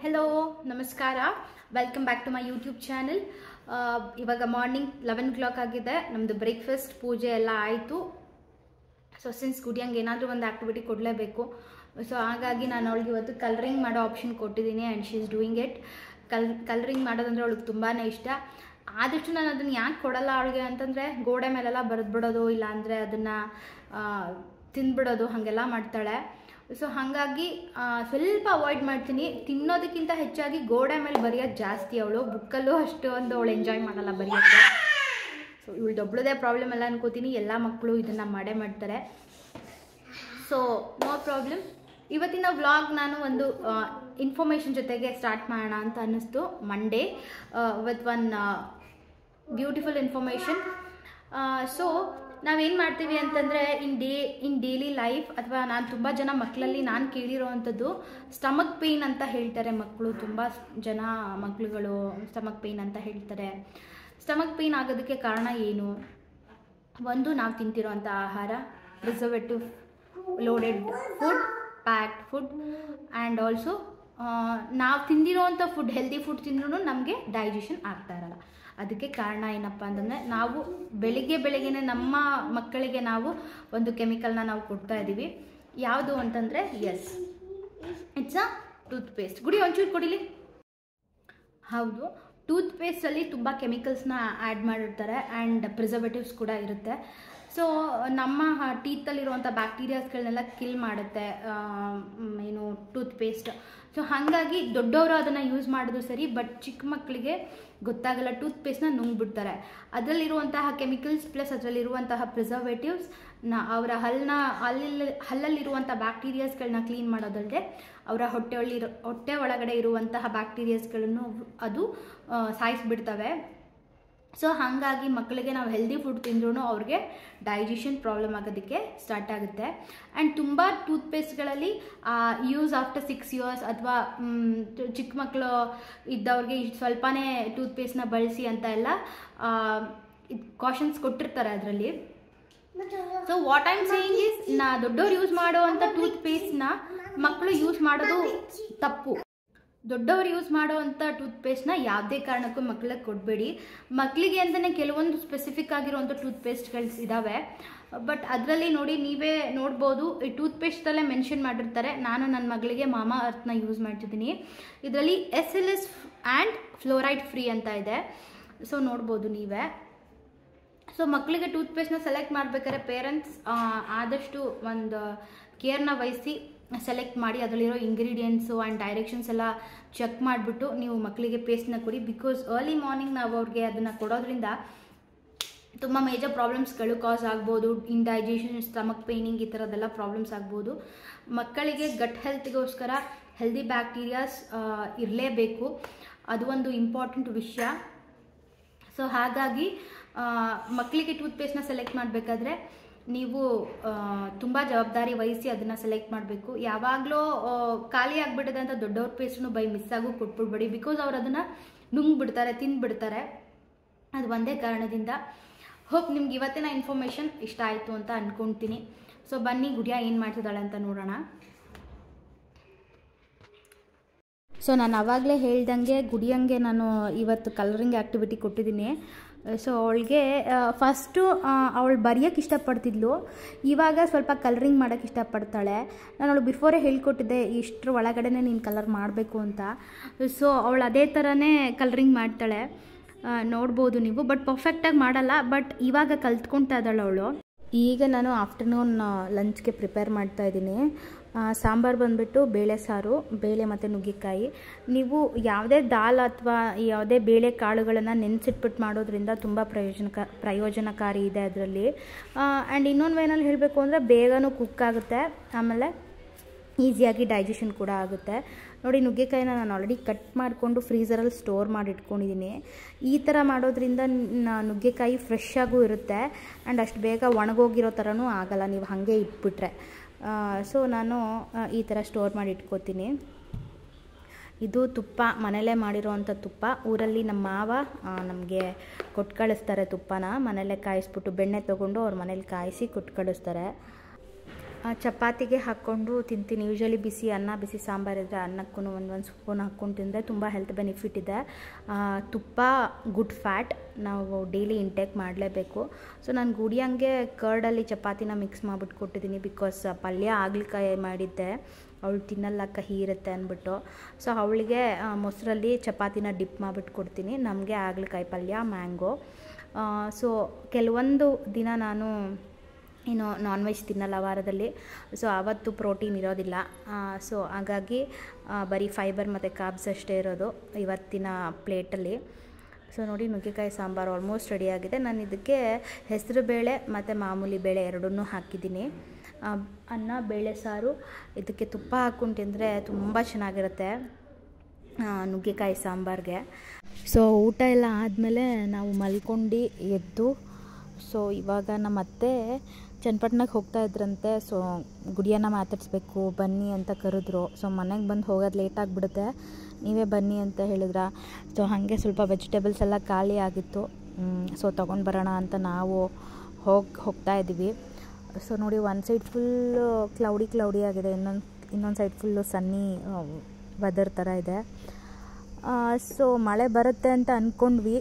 Hello ನಮಸ್ಕಾರ welcome back to my YouTube channel ಇವಾಗ morning eleven clock ಆಗಿದೆ ನಮ್ಮದು ಬ್ರೇಕ್ಫಾಸ್ಟ್ ಪೂಜೆ ಎಲ್ಲ ಆಯಿತು ಸೊ ಸಿನ್ಸ್ ಗುಡಿಯಂಗೆ ಏನಾದರೂ ಒಂದು ಆ್ಯಕ್ಟಿವಿಟಿ ಕೊಡಲೇಬೇಕು ಸೊ ಹಾಗಾಗಿ ನಾನು ಅವಳಿಗೆ ಇವತ್ತು ಕಲರಿಂಗ್ ಮಾಡೋ ಆಪ್ಷನ್ ಕೊಟ್ಟಿದ್ದೀನಿ and she is doing it ಕಲ್ ಕಲರಿಂಗ್ ಮಾಡೋದಂದ್ರೆ ಅವಳಿಗೆ ತುಂಬಾ ಇಷ್ಟ ಆದಷ್ಟು ನಾನು ಅದನ್ನು ಯಾಕೆ ಕೊಡಲ್ಲ ಅವಳಿಗೆ ಅಂತಂದರೆ ಗೋಡೆ ಮೇಲೆಲ್ಲ ಬರೆದ್ಬಿಡೋದು ಇಲ್ಲಾಂದರೆ ಅದನ್ನು ತಿಂದ್ಬಿಡೋದು ಹಾಗೆಲ್ಲ ಮಾಡ್ತಾಳೆ ಸೊ ಹಾಗಾಗಿ ಆ, ಸ್ವಲ್ಪ ಅವಾಯ್ಡ್ ಮಾಡ್ತೀನಿ ತಿನ್ನೋದಕ್ಕಿಂತ ಹೆಚ್ಚಾಗಿ ಗೋಡೆ ಮೇಲೆ ಬರೆಯೋದು ಜಾಸ್ತಿ ಅವಳು ಬುಕ್ಕಲ್ಲೂ ಅಷ್ಟೊಂದು ಅವಳು ಎಂಜಾಯ್ ಮಾಡಲ್ಲ ಬರೆಯೋಕ್ಕೆ ಸೊ ಇವಳು ಒಬ್ಳದೇ ಪ್ರಾಬ್ಲಮ್ ಎಲ್ಲ ಅನ್ಕೋತೀನಿ ಎಲ್ಲ ಮಕ್ಕಳು ಇದನ್ನು ಮಾಡೇ ಮಾಡ್ತಾರೆ ಸೊ ನೋ ಪ್ರಾಬ್ಲಮ್ ಇವತ್ತಿನ ವ್ಲಾಗ್ ನಾನು ಒಂದು ಇನ್ಫಾರ್ಮೇಷನ್ ಜೊತೆಗೆ ಸ್ಟಾರ್ಟ್ ಮಾಡೋಣ ಅಂತ ಅನ್ನಿಸ್ತು Monday with one beautiful information so ನಾವೇನು ಮಾಡ್ತೀವಿ ಅಂತಂದರೆ in day in daily life ಅಥವಾ ನಾನು ತುಂಬ ಜನ ಮಕ್ಕಳಲ್ಲಿ ನಾನು ಕೇಳಿರೋವಂಥದ್ದು ಸ್ಟಮಕ್ ಪೇಯ್ನ್ ಅಂತ ಹೇಳ್ತಾರೆ ಮಕ್ಕಳು ತುಂಬ ಜನ ಮಕ್ಕಳುಗಳು ಸ್ಟಮಕ್ ಪೇಯ್ನ್ ಅಂತ ಹೇಳ್ತಾರೆ ಸ್ಟಮಕ್ ಪೇಯ್ನ್ ಆಗೋದಕ್ಕೆ ಕಾರಣ ಏನು ಒಂದು ನಾವು ತಿಂತಿರೋಂಥ ಆಹಾರ preservative loaded food packed food and also ನಾವು ತಿಂದಿರೋವಂಥ ಫುಡ್ ಹೆಲ್ದಿ ಫುಡ್ ತಿಂದ್ರೂ ನಮಗೆ ಡೈಜೆಷನ್ ಆಗ್ತಾ ಇರಲ್ಲ ಅದಕ್ಕೆ ಕಾರಣ ಏನಪ್ಪ ಅಂತಂದರೆ ನಾವು ಬೆಳಿಗ್ಗೆ ಬೆಳಿಗ್ಗೆನೆ ನಮ್ಮ ಮಕ್ಕಳಿಗೆ ನಾವು ಒಂದು ಕೆಮಿಕಲ್ನ ನಾವು ಕೊಡ್ತಾ ಇದ್ದೀವಿ ಯಾವುದು ಅಂತಂದರೆ yes it's a tooth paste Gudi ಒಂಚೂರು ಕೊಡಿಲಿ ಹೌದು ಟೂತ್ ಪೇಸ್ಟಲ್ಲಿ ತುಂಬ ಕೆಮಿಕಲ್ಸ್ನ ಆ್ಯಡ್ ಮಾಡಿರ್ತಾರೆ ಆ್ಯಂಡ್ ಪ್ರಿಸರ್ವೇಟಿವ್ಸ್ ಕೂಡ ಇರುತ್ತೆ ಸೊ ನಮ್ಮ ಟೀತಲ್ಲಿರುವಂಥ ಬ್ಯಾಕ್ಟೀರಿಯಾಸ್ಗಳನ್ನೆಲ್ಲ ಕಿಲ್ ಮಾಡುತ್ತೆ ಆ, ಮ್, ಏನು ಟೂತ್ ಪೇಸ್ಟ್ ಸೊ ಹಾಗಾಗಿ ದೊಡ್ಡವರು ಅದನ್ನು ಯೂಸ್ ಮಾಡೋದು ಸರಿ ಬಟ್ ಚಿಕ್ಕ ಮಕ್ಕಳಿಗೆ ಗೊತ್ತಾಗಲ್ಲ ಟೂತ್ ಪೇಸ್ಟ್ನ ನುಂಗ್ಬಿಡ್ತಾರೆ ಅದರಲ್ಲಿರುವಂತಹ ಕೆಮಿಕಲ್ಸ್ ಪ್ಲಸ್ ಅದರಲ್ಲಿರುವಂತಹ ಪ್ರಿಸರ್ವೇಟಿವ್ಸ್ ನ ಅವರ ಹಲ್ಲನ್ನ ಹಲ್ಲಲ್ಲಿ ಹಲ್ಲಲ್ಲಿರುವಂಥ ಬ್ಯಾಕ್ಟೀರಿಯಾಸ್ಗಳನ್ನ ಕ್ಲೀನ್ ಮಾಡೋದಲ್ಲದೆ ಅವರ ಹೊಟ್ಟೆಯಲ್ಲಿರೋ ಹೊಟ್ಟೆ ಒಳಗಡೆ ಇರುವಂತಹ ಬ್ಯಾಕ್ಟೀರಿಯಾಸ್ಗಳನ್ನು ಅದು ಆ, ಸಾಯಿಸ್ಬಿಡ್ತವೆ ಸೊ ಹಾಗಾಗಿ ಮಕ್ಕಳಿಗೆ ನಾವು ಹೆಲ್ದಿ ಫುಡ್ ತಿಂದ್ರೂ ಅವ್ರಿಗೆ ಡೈಜೆಷನ್ ಪ್ರಾಬ್ಲಮ್ ಆಗೋದಕ್ಕೆ ಸ್ಟಾರ್ಟ್ ಆಗುತ್ತೆ ಆ್ಯಂಡ್ ತುಂಬ ಟೂತ್ಪೇಸ್ಟ್ಗಳಲ್ಲಿ ಯೂಸ್ ಆಫ್ಟರ್ ಸಿಕ್ಸ್ ಇಯರ್ಸ್ ಅಥವಾ ಚಿಕ್ಕ ಮಕ್ಕಳು ಇದ್ದವ್ರಿಗೆ ಇಷ್ಟು ಸ್ವಲ್ಪನೇ ಟೂತ್ಪೇಸ್ಟ್ನ ಬಳಸಿ ಅಂತ ಎಲ್ಲ ಇದು ಕಾಷನ್ಸ್ ಕೊಟ್ಟಿರ್ತಾರೆ ಅದರಲ್ಲಿ so what I'm saying is ನಾ ದೊಡ್ಡವ್ರು ಯೂಸ್ ಮಾಡುವಂಥ ಟೂತ್ ಪೇಸ್ಟ್ನ ಮಕ್ಕಳು ಯೂಸ್ ಮಾಡೋದು ತಪ್ಪು ದೊಡ್ಡವರು ಯೂಸ್ ಮಾಡುವಂಥ ಟೂತ್ ಪೇಸ್ಟ್ನ ಯಾವುದೇ ಕಾರಣಕ್ಕೂ ಮಕ್ಕಳಿಗೆ ಕೊಡಬೇಡಿ ಮಕ್ಕಳಿಗೆ ಅಂತಲೇ ಕೆಲವೊಂದು ಸ್ಪೆಸಿಫಿಕ್ ಆಗಿರುವಂಥ ಟೂತ್ ಪೇಸ್ಟ್ಗಳು ಇದ್ದಾವೆ ಬಟ್ ಅದರಲ್ಲಿ ನೋಡಿ ನೀವೇ ನೋಡ್ಬೋದು ಈ ಟೂತ್ ಪೇಸ್ಟಲ್ಲೇ ಮೆನ್ಷನ್ ಮಾಡಿರ್ತಾರೆ ನಾನು ನನ್ನ ಮಗಳಿಗೆ ಮಾಮಾ ಅರ್ಥನ ಯೂಸ್ ಮಾಡ್ತಿದ್ದೀನಿ ಇದರಲ್ಲಿ S L S and fluoride free ಅಂತ ಇದೆ ಸೊ ನೋಡ್ಬೋದು ನೀವೇ ಸೊ ಮಕ್ಕಳಿಗೆ ಟೂತ್ಪೇಸ್ಟ್ನ ಸೆಲೆಕ್ಟ್ ಮಾಡ್ಬೇಕಾದ್ರೆ ಪೇರೆಂಟ್ಸ್ ಆದಷ್ಟು ಒಂದು ಕೇರ್ನ ವಹಿಸಿ ಸೆಲೆಕ್ಟ್ ಮಾಡಿ ಅದರಲ್ಲಿರೋ ಇಂಗ್ರೀಡಿಯೆಂಟ್ಸು ಆ್ಯಂಡ್ ಡೈರೆಕ್ಷನ್ಸ್ ಎಲ್ಲ ಚೆಕ್ ಮಾಡಿಬಿಟ್ಟು ನೀವು ಮಕ್ಕಳಿಗೆ ಪೇಸ್ಟ್ನ ಕೊಡಿ ಬಿಕಾಸ್ ಅರ್ಲಿ ಮಾರ್ನಿಂಗ್ ನಾವು ಅವ್ರಿಗೆ ಅದನ್ನು ಕೊಡೋದ್ರಿಂದ ತುಂಬ ಮೇಜರ್ ಪ್ರಾಬ್ಲಮ್ಸ್ಗಳು ಕಾಸ್ ಆಗ್ಬೋದು ಇಂಡೈಜೆಷನ್ ಸ್ಟಮಕ್ ಪೇಯ್ನಿಂಗ್ ಈ ಥರದ್ದೆಲ್ಲ ಪ್ರಾಬ್ಲಮ್ಸ್ ಆಗ್ಬೋದು ಮಕ್ಕಳಿಗೆ ಗಟ್ ಹೆಲ್ತ್ಗೋಸ್ಕರ ಹೆಲ್ದಿ ಬ್ಯಾಕ್ಟೀರಿಯಾಸ್ ಇರಲೇಬೇಕು ಅದು ಒಂದು ಇಂಪಾರ್ಟೆಂಟ್ ವಿಷಯ ಸೊ ಹಾಗಾಗಿ ಆ, ಮಕ್ಕಳಿಗೆ ಟೂತ್ಪೇಸ್ಟ್ನ ಸೆಲೆಕ್ಟ್ ಮಾಡಬೇಕಾದ್ರೆ ನೀವು ತುಂಬ ಜವಾಬ್ದಾರಿ ವಹಿಸಿ ಅದನ್ನು ಸೆಲೆಕ್ಟ್ ಮಾಡಬೇಕು ಯಾವಾಗಲೂ ಖಾಲಿ ಆಗಿಬಿಟ್ಟಿದೆ ಅಂತ ದೊಡ್ಡವ್ರ ಪೇಸ್ಟ್ನು ಬೈ ಮಿಸ್ ಆಗು ಕೊಟ್ಬಿಡ್ಬೇಡಿ ಬಿಕಾಸ್ ಅವ್ರು ಅದನ್ನು ನುಂಗ್ಬಿಡ್ತಾರೆ ತಿಂದ್ಬಿಡ್ತಾರೆ ಅದು ಒಂದೇ ಕಾರಣದಿಂದ ಹೋಪ್ ನಿಮ್ಗೆ ಇವತ್ತಿನ ಇನ್ಫಾರ್ಮೇಷನ್ ಇಷ್ಟ ಆಯಿತು ಅಂತ ಅಂದ್ಕೊಳ್ತೀನಿ ಸೊ ಬನ್ನಿ ಗುಡಿಯ ಏನು ಮಾಡ್ತಿದ್ದಾಳೆ ಅಂತ ನೋಡೋಣ ಸೊ ನಾನು ಆವಾಗಲೇ ಹೇಳ್ದಂಗೆ ಗುಡಿಯಂಗೆ ನಾನು ಇವತ್ತು ಕಲರಿಂಗ್ ಆ್ಯಕ್ಟಿವಿಟಿ ಕೊಟ್ಟಿದ್ದೀನಿ ಸೊ ಅವಳಿಗೆ ಫಸ್ಟು ಅವಳು ಬರೆಯೋಕ್ಕೆ ಇಷ್ಟಪಡ್ತಿದ್ಲು ಇವಾಗ ಸ್ವಲ್ಪ ಕಲರಿಂಗ್ ಮಾಡೋಕ್ಕೆ ಇಷ್ಟಪಡ್ತಾಳೆ ನಾನು ಅವಳು ಬಿಫೋರೇ ಹೇಳ್ಕೊಟ್ಟಿದ್ದೆ ಇಷ್ಟರ ಒಳಗಡೆನೇ ನೀನು ಕಲರ್ ಮಾಡಬೇಕು ಅಂತ ಸೊ ಅವಳು ಅದೇ ಥರನೇ ಕಲರಿಂಗ್ ಮಾಡ್ತಾಳೆ ಆ, ನೋಡ್ಬೋದು ನೀವು ಬಟ್ ಪರ್ಫೆಕ್ಟಾಗಿ ಮಾಡಲ್ಲ ಬಟ್ ಇವಾಗ ಕಲ್ತ್ಕೊಳ್ತಾ ಇದ್ದಾಳೆ ಅವಳು ಈಗ ನಾನು ಆಫ್ಟರ್ನೂನ್ ಲಂಚ್ಗೆ ಪ್ರಿಪೇರ್ ಮಾಡ್ತಾ ಇದ್ದೀನಿ ಸಾಂಬಾರು ಬಂದುಬಿಟ್ಟು ಬೇಳೆ ಸಾರು ಬೇಳೆ ಮತ್ತು ನುಗ್ಗೆಕಾಯಿ ನೀವು ಯಾವುದೇ ದಾಲ್ ಅಥವಾ ಯಾವುದೇ ಬೇಳೆ ಕಾಳುಗಳನ್ನು ನೆನೆಸಿಟ್ಬಿಟ್ಟು ಮಾಡೋದ್ರಿಂದ ತುಂಬ ಪ್ರಯೋಜನಕ ಪ್ರಯೋಜನಕಾರಿ ಇದೆ ಅದರಲ್ಲಿ ಆ್ಯಂಡ್ ಇನ್ನೊಂದು ವೇನಲ್ಲಿ ಹೇಳಬೇಕು ಅಂದರೆ ಬೇಗನೂ ಕುಕ್ ಆಗುತ್ತೆ ಆಮೇಲೆ ಈಸಿಯಾಗಿ ಡೈಜೆಷನ್ ಕೂಡ ಆಗುತ್ತೆ ನೋಡಿ ನುಗ್ಗೆಕಾಯಿನ ನಾನು ಆಲ್ರೆಡಿ ಕಟ್ ಮಾಡಿಕೊಂಡು ಫ್ರೀಸರಲ್ಲಿ ಸ್ಟೋರ್ ಮಾಡಿ ಇಟ್ಕೊಂಡಿದ್ದೀನಿ ಈ ಥರ ಮಾಡೋದ್ರಿಂದ ನ- ನುಗ್ಗೆಕಾಯಿ ಫ್ರೆಶ್ ಆಗೂ ಇರುತ್ತೆ ಆ್ಯಂಡ್ ಅಷ್ಟು ಬೇಗ ಒಣಗೋಗಿರೋ ಥರನೂ ಆಗಲ್ಲ ನೀವು ಹಾಗೆ ಇಟ್ಬಿಟ್ರೆ ಸೊ ನಾನು ಆ, ಈ ಥರ ಸ್ಟೋರ್ ಮಾಡಿ ಇಟ್ಕೋತೀನಿ ಇದು ತುಪ್ಪ ಮನೇಲೇ ಮಾಡಿರೋವಂಥ ತುಪ್ಪ ಊರಲ್ಲಿ ನಮ್ಮ ಮಾವ ನಮಗೆ ಕೊಟ್ಟು ಕಳಿಸ್ತಾರೆ ತುಪ್ಪನ ಮನೇಲೇ ಕಾಯಿಸ್ಬಿಟ್ಟು ಬೆಣ್ಣೆ ತೊಗೊಂಡು ಅವ್ರ ಮನೇಲಿ ಕಾಯಿಸಿ ಕೊಟ್ಟು ಕಳಿಸ್ತಾರೆ ಆ, ಚಪಾತಿಗೆ ಹಾಕ್ಕೊಂಡು ತಿಂತೀನಿ ಯೂಶಲಿ ಬಿಸಿ ಅನ್ನ ಬಿಸಿ ಸಾಂಬಾರು ಇದ್ದರೆ ಅನ್ನಕ್ಕೂ ಒಂದೊಂದು ಸ್ಪೂನ್ ಹಾಕ್ಕೊಂಡು ತಿಂದರೆ ತುಂಬ ಹೆಲ್ತ್ ಬೆನಿಫಿಟ್ ಇದೆ ಆ, ತುಪ್ಪ ಗುಡ್ ಫ್ಯಾಟ್ ನಾವು ಡೈಲಿ ಇಂಟೇಕ್ ಮಾಡಲೇಬೇಕು ಸೊ ನಾನು ಗುಡಿಯಂಗೆ ಕರ್ಡಲ್ಲಿ ಚಪಾತಿನ ಮಿಕ್ಸ್ ಮಾಡಿಬಿಟ್ಟು ಕೊಟ್ಟಿದ್ದೀನಿ ಬಿಕಾಸ್ ಪಲ್ಯ ಆಗ್ಲಿಕಾಯಿ ಮಾಡಿದ್ದೆ ಅವಳು ತಿನ್ನಲ್ಲ ಕಹಿ ಇರುತ್ತೆ ಅಂದ್ಬಿಟ್ಟು ಸೊ ಅವಳಿಗೆ ಮೊಸರಲ್ಲಿ ಚಪಾತಿನ ಡಿಪ್ ಮಾಡಿಬಿಟ್ಟು ಕೊಡ್ತೀನಿ ನಮಗೆ ಆಗ್ಲಿಕಾಯಿ ಪಲ್ಯ ಮ್ಯಾಂಗೋ ಸೊ ಕೆಲವೊಂದು ದಿನ ನಾನು ಏನು ನಾನ್ ವೆಜ್ ತಿನ್ನಲ್ಲ ವಾರದಲ್ಲಿ ಸೊ ಆವತ್ತು ಪ್ರೋಟೀನ್ ಇರೋದಿಲ್ಲ ಸೊ ಹಾಗಾಗಿ ಆ, ಬರೀ ಫೈಬರ್ ಮತ್ತು ಕಾಬ್ಸ್ ಅಷ್ಟೇ ಇರೋದು ಇವತ್ತಿನ ಪ್ಲೇಟಲ್ಲಿ ಸೊ ನೋಡಿ ನುಗ್ಗೆಕಾಯಿ ಸಾಂಬಾರು ಆಲ್ಮೋಸ್ಟ್ ರೆಡಿಯಾಗಿದೆ ನಾನು ಇದಕ್ಕೆ ಹೆಸರು ಬೇಳೆ ಮತ್ತು ಮಾಮೂಲಿ ಬೇಳೆ ಎರಡನ್ನೂ ಹಾಕಿದ್ದೀನಿ ಆ, ಅನ್ನ ಬೇಳೆ ಸಾರು ಇದಕ್ಕೆ ತುಪ್ಪ ಹಾಕ್ಕೊಂಡು ತಿಂದರೆ ತುಂಬ ಚೆನ್ನಾಗಿರುತ್ತೆ ಆ, ನುಗ್ಗೆಕಾಯಿ ಸಾಂಬಾರಿಗೆ ಸೊ ಊಟ ಎಲ್ಲ ಆದಮೇಲೆ ನಾವು ಮಲ್ಕೊಂಡು ಎದ್ದು ಸೊ ಇವಾಗ ನಮ್ಮ ಅತ್ತೆ ಚನ್ನಪಟ್ಟಣಕ್ಕೆ ಹೋಗ್ತಾ ಇದ್ರಂತೆ ಸೊ ಗುಡಿಯನ್ನ ಮಾತಾಡಿಸ್ಬೇಕು ಬನ್ನಿ ಅಂತ ಕರೆದ್ರು ಸೊ ಮನೆಗೆ ಬಂದು ಹೋಗೋದು ಲೇಟ್ ಆಗಿಬಿಡುತ್ತೆ ನೀವೇ ಬನ್ನಿ ಅಂತ ಹೇಳಿದ್ರ ಸೊ ಹಾಗೆ ಸ್ವಲ್ಪ ವೆಜಿಟೇಬಲ್ಸ್ ಎಲ್ಲ ಖಾಲಿ ಆಗಿತ್ತು ಸೊ ತೊಗೊಂಡು ಬರೋಣ ಅಂತ ನಾವು ಹೋಗಿ ಹೋಗ್ತಾ ಇದ್ದೀವಿ ಸೊ ನೋಡಿ ಒಂದು ಸೈಡ್ ಫುಲ್ಲು ಕ್ಲೌಡಿ ಕ್ಲೌಡಿ ಆಗಿದೆ ಇನ್ನೊಂದು ಇನ್ನೊಂದು ಸೈಡ್ ಫುಲ್ಲು ಸನ್ನಿ ವೆದರ್ ಥರ ಇದೆ ಸೊ ಮಳೆ ಬರುತ್ತೆ ಅಂತ ಅಂದ್ಕೊಂಡ್ವಿ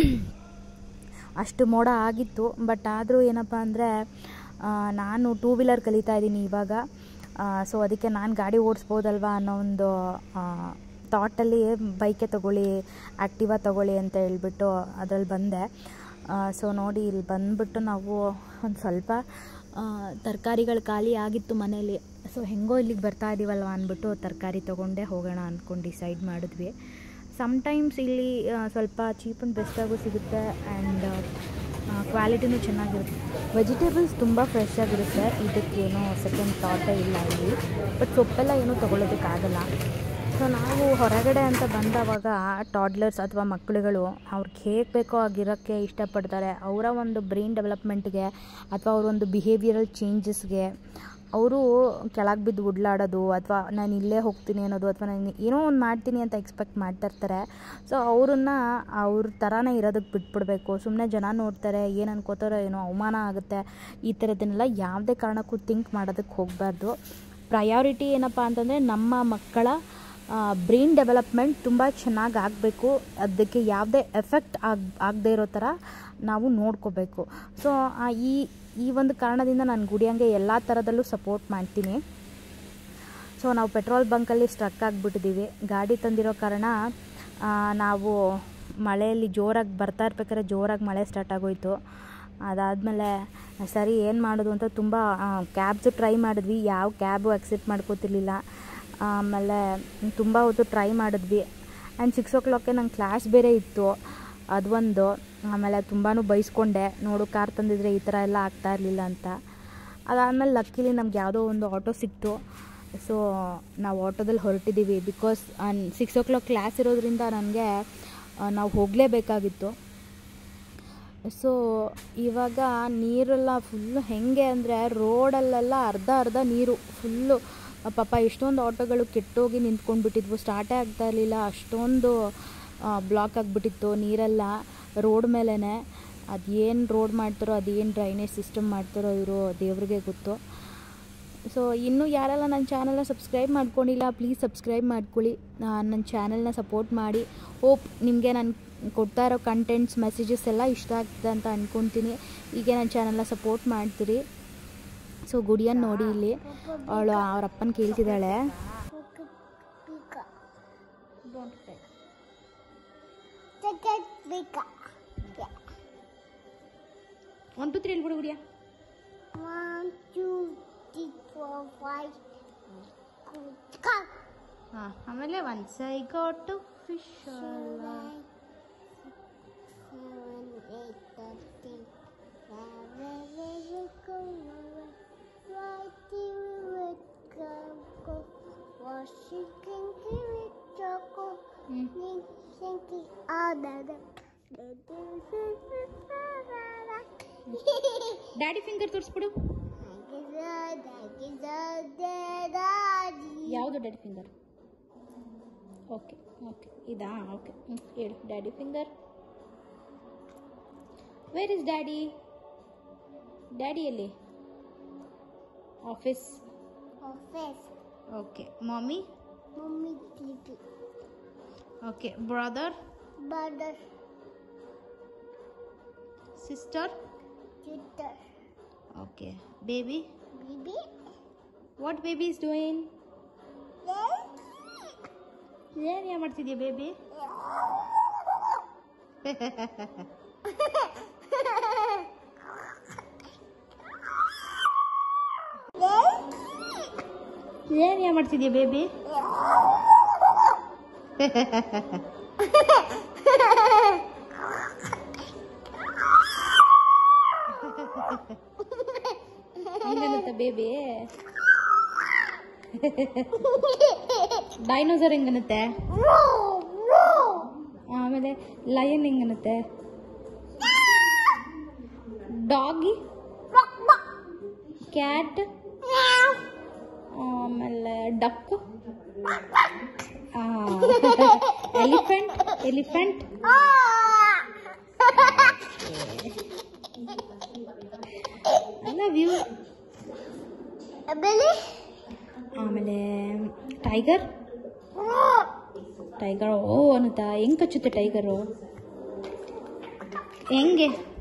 ಅಷ್ಟು ಮೋಡ ಆಗಿತ್ತು ಬಟ್ ಆದರೂ ಏನಪ್ಪ ಅಂದರೆ ನಾನು ಟೂ ವೀಲರ್ ಕಲಿತಾ ಇದ್ದೀನಿ ಇವಾಗ ಸೊ ಅದಕ್ಕೆ ನಾನು ಗಾಡಿ ಓಡಿಸ್ಬೋದಲ್ವಾ ಅನ್ನೋ ಒಂದು ಥಾಟಲ್ಲಿ ಬೈಕೆ ತೊಗೊಳ್ಳಿ ಆ್ಯಕ್ಟಿವಾ ತೊಗೊಳ್ಳಿ ಅಂತ ಹೇಳ್ಬಿಟ್ಟು ಅದ್ರಲ್ಲಿ ಬಂದೆ ಸೊ ನೋಡಿ ಇಲ್ಲಿ ಬಂದ್ಬಿಟ್ಟು ನಾವು ಒಂದು ಸ್ವಲ್ಪ ತರಕಾರಿಗಳು ಖಾಲಿ ಆಗಿತ್ತು ಮನೇಲಿ ಸೊ ಹೆಂಗೋ ಇಲ್ಲಿಗೆ ಬರ್ತಾ ಇದ್ದೀವಲ್ವ ಅಂದ್ಬಿಟ್ಟು ತರಕಾರಿ ತೊಗೊಂಡೇ ಹೋಗೋಣ ಅಂದ್ಕೊಂಡು ಡಿಸೈಡ್ ಮಾಡಿದ್ವಿ ಸಮ್ಟೈಮ್ಸ್ ಇಲ್ಲಿ ಆ, ಸ್ವಲ್ಪ ಚೀಪ್ ಆ್ಯಂಡ್ ಬೆಸ್ಟಾಗೂ ಸಿಗುತ್ತೆ ಆ್ಯಂಡ್ ಕ್ವಾಲಿಟಿನೂ ಚೆನ್ನಾಗಿರುತ್ತೆ ವೆಜಿಟೇಬಲ್ಸ್ ತುಂಬ ಫ್ರೆಶ್ ಆಗಿರುತ್ತೆ ಇದಕ್ಕೇನೋ ಸೆಕೆಂಡ್ ಥಾಟೇ ಇಲ್ಲ ಇಲ್ಲಿ ಬಟ್ ಸೊಪ್ಪೆಲ್ಲ ಏನೂ ತೊಗೊಳೋದಕ್ಕಾಗಲ್ಲ ಸೊ ನಾವು ಹೊರಗಡೆ ಅಂತ ಬಂದವಾಗ ಟಾಡ್ಲರ್ಸ್ ಅಥವಾ ಮಕ್ಕಳುಗಳು ಅವ್ರಿಗೆ ಹೇಗೆ ಬೇಕೋ ಆಗಿರೋಕ್ಕೆ ಇಷ್ಟಪಡ್ತಾರೆ ಅವರ ಒಂದು ಬ್ರೈನ್ ಡೆವಲಪ್ಮೆಂಟ್ಗೆ ಅಥವಾ ಅವ್ರ ಒಂದು ಬಿಹೇವಿಯರಲ್ ಚೇಂಜಸ್ಗೆ ಅವರು ಕೆಳಗೆ ಬಿದ್ದು ಉಡ್ಲಾಡೋದು ಅಥವಾ ನಾನು ಇಲ್ಲೇ ಹೋಗ್ತೀನಿ ಅನ್ನೋದು ಅಥವಾ ನಾನು ಏನೋ ಒಂದು ಮಾಡ್ತೀನಿ ಅಂತ ಎಕ್ಸ್ಪೆಕ್ಟ್ ಮಾಡ್ತಾ ಇರ್ತಾರೆ ಸೊ ಅವ್ರನ್ನ ಅವ್ರ ಥರನೇ ಇರೋದಕ್ಕೆ ಬಿಟ್ಬಿಡ್ಬೇಕು ಸುಮ್ಮನೆ ಜನ ನೋಡ್ತಾರೆ ಏನು ಅನ್ಕೋತಾರೋ ಏನೋ ಅವಮಾನ ಆಗುತ್ತೆ ಈ ಥರದನ್ನೆಲ್ಲ ಯಾವುದೇ ಕಾರಣಕ್ಕೂ ಥಿಂಕ್ ಮಾಡೋದಕ್ಕೆ ಹೋಗಬಾರ್ದು ಪ್ರಯಾರಿಟಿ ಏನಪ್ಪ ಅಂತಂದರೆ ನಮ್ಮ ಮಕ್ಕಳ ಬ್ರೈನ್ ಡೆವಲಪ್ಮೆಂಟ್ ತುಂಬ ಚೆನ್ನಾಗಿ ಆಗಬೇಕು ಅದಕ್ಕೆ ಯಾವುದೇ ಎಫೆಕ್ಟ್ ಆಗ ಆಗದೇ ಇರೋ ಥರ ನಾವು ನೋಡ್ಕೋಬೇಕು ಸೊ ಈ ಈ ಒಂದು ಕಾರಣದಿಂದ ನಾನು ಗುಡಿಯಂಗೆ ಎಲ್ಲ ಥರದಲ್ಲೂ ಸಪೋರ್ಟ್ ಮಾಡ್ತೀನಿ ಸೊ ನಾವು ಪೆಟ್ರೋಲ್ ಬಂಕಲ್ಲಿ ಸ್ಟ್ರಕ್ ಆಗಿಬಿಟ್ಟಿದ್ದೀವಿ ಗಾಡಿ ತಂದಿರೋ ಕಾರಣ ಆ, ನಾವು ಮಳೆಯಲ್ಲಿ ಜೋರಾಗಿ ಬರ್ತಾ ಇರ್ಬೇಕಾದ್ರೆ ಜೋರಾಗಿ ಮಳೆ ಸ್ಟಾರ್ಟ್ ಆಗೋಯ್ತು ಅದಾದಮೇಲೆ ಸರಿ ಏನು ಮಾಡೋದು ಅಂತ ತುಂಬ ಕ್ಯಾಬ್ಸು ಟ್ರೈ ಮಾಡಿದ್ವಿ ಯಾವ ಕ್ಯಾಬು ಅಕ್ಸೆಪ್ಟ್ ಮಾಡ್ಕೋತಿರ್ಲಿಲ್ಲ ಆಮೇಲೆ ತುಂಬ ಹೊತ್ತು ಟ್ರೈ ಮಾಡಿದ್ವಿ ಆ್ಯಂಡ್ ಸಿಕ್ಸ್ ಓ ಕ್ಲಾಕ್ಗೆ ನಂಗೆ ಕ್ಲಾಸ್ ಬೇರೆ ಇತ್ತು ಅದೊಂದು ಆಮೇಲೆ ತುಂಬಾ ಬೈಸ್ಕೊಂಡೆ ನೋಡು ಕಾರ್ ತಂದಿದ್ರೆ ಈ ಥರ ಎಲ್ಲ ಆಗ್ತಾ ಇರಲಿಲ್ಲ ಅಂತ ಅದಾದಮೇಲೆ ಲಕ್ಕಿಲಿ ನಮ್ಗೆ ಯಾವುದೋ ಒಂದು ಆಟೋ ಸಿಕ್ತು ಸೊ ನಾವು ಆಟೋದಲ್ಲಿ ಹೊರಟಿದ್ದೀವಿ because six o'clock class ಇರೋದ್ರಿಂದ ನನಗೆ ನಾವು ಹೋಗಲೇಬೇಕಾಗಿತ್ತು ಸೊ ಇವಾಗ ನೀರೆಲ್ಲ ಫುಲ್ಲು ಹೆಂಗೆ ಅಂದರೆ ರೋಡಲ್ಲೆಲ್ಲ ಅರ್ಧ ಅರ್ಧ ನೀರು ಫುಲ್ಲು ಪಾಪ ಎಷ್ಟೊಂದು ಆಟೋಗಳು ಕೆಟ್ಟೋಗಿ ನಿಂತ್ಕೊಂಡ್ಬಿಟ್ಟಿದ್ವು ಸ್ಟಾರ್ಟೇ ಆಗ್ತಾ ಇರಲಿಲ್ಲ ಅಷ್ಟೊಂದು ಬ್ಲಾಕ್ ಆಗಿಬಿಟ್ಟಿತ್ತು ನೀರೆಲ್ಲ ರೋಡ್ ಮೇಲೇ ಅದೇನು ರೋಡ್ ಮಾಡ್ತಾರೋ ಅದೇನು ಡ್ರೈನೇಜ್ ಸಿಸ್ಟಮ್ ಮಾಡ್ತಾರೋ ಇವರು ದೇವ್ರಿಗೆ ಗೊತ್ತು ಸೊ ಇನ್ನೂ ಯಾರೆಲ್ಲ ನನ್ನ ಚಾನಲ್ನ ಸಬ್ಸ್ಕ್ರೈಬ್ ಮಾಡ್ಕೊಂಡಿಲ್ಲ ಪ್ಲೀಸ್ ಸಬ್ಸ್ಕ್ರೈಬ್ ಮಾಡ್ಕೊಳ್ಳಿ ನನ್ನ ಚಾನಲ್ನ ಸಪೋರ್ಟ್ ಮಾಡಿ ಹೋಪ್ ನಿಮಗೆ ನಾನು ಕೊಡ್ತಾ ಇರೋ ಕಂಟೆಂಟ್ಸ್ ಮೆಸೇಜಸ್ ಎಲ್ಲ ಇಷ್ಟ ಆಗ್ತದೆ ಅಂತ ಅಂದ್ಕೊತೀನಿ ಹೀಗೆ ನನ್ನ ಚಾನಲ್ನ ಸಪೋರ್ಟ್ ಮಾಡ್ತೀರಿ ಸೊ ಗುಡಿಯನ್ನು ನೋಡಿ ಇಲ್ಲಿ ಅವಳು ಅವ್ರ ಅಪ್ಪನ ಕೇಳ್ತಿದ್ದಾಳೆ Pika. Ticket Pika. Yeah. One two three ಹೇಳ್ಬಿಡು Gudiya One, two, three, four, five. Go. ಹಾಂ ಆಮೇಲೆ once I got to fish Seven, eight, thirteen. Wherever we go, right here we would go. go. Washington, give it choco. Thinking all the daddy finger ತೋರಿಸ್ಬಿಡು Daddy. ಯಾವುದು daddy finger okay okay ಇದಾ okay ಹ್ಞೂ ಹೇಳು daddy finger where is daddy daddy ಎಲ್ಲಿ office Office. Okay mommy Mommy TV. Okay brother Brother. Sister Sister. Okay baby Baby. What baby is doing Daddy. ಏನು ಏನು ಮಾಡ್ತಿದ್ಯಾ baby ಏನು ಏನು ಮಾಡ್ತಿದ್ಯಾ ಬೇಬಿ ಹೆಂಗನ್ನುತ್ತೆ ಬೇಬಿ ಡೈನೋಸರ್ ಹೆಂಗನ್ನುತ್ತೆ ಆಮೇಲೆ ಲಯನ್ ಹೆಂಗನ್ನುತ್ತೆ ಡಾಗಿ ಕ್ಯಾಟ್ ಆಮೇಲೆ duck elephant elephant I love you Billy. ಆಮೇಲೆ ಟೈಗರ್ ಟೈಗರ್ ಓ ಅನ್ನುತ್ತಾ ಹೆಂಗ್ ಕಚ್ಚುತ್ತೆ ಟೈಗರು ಹೆಂಗೆ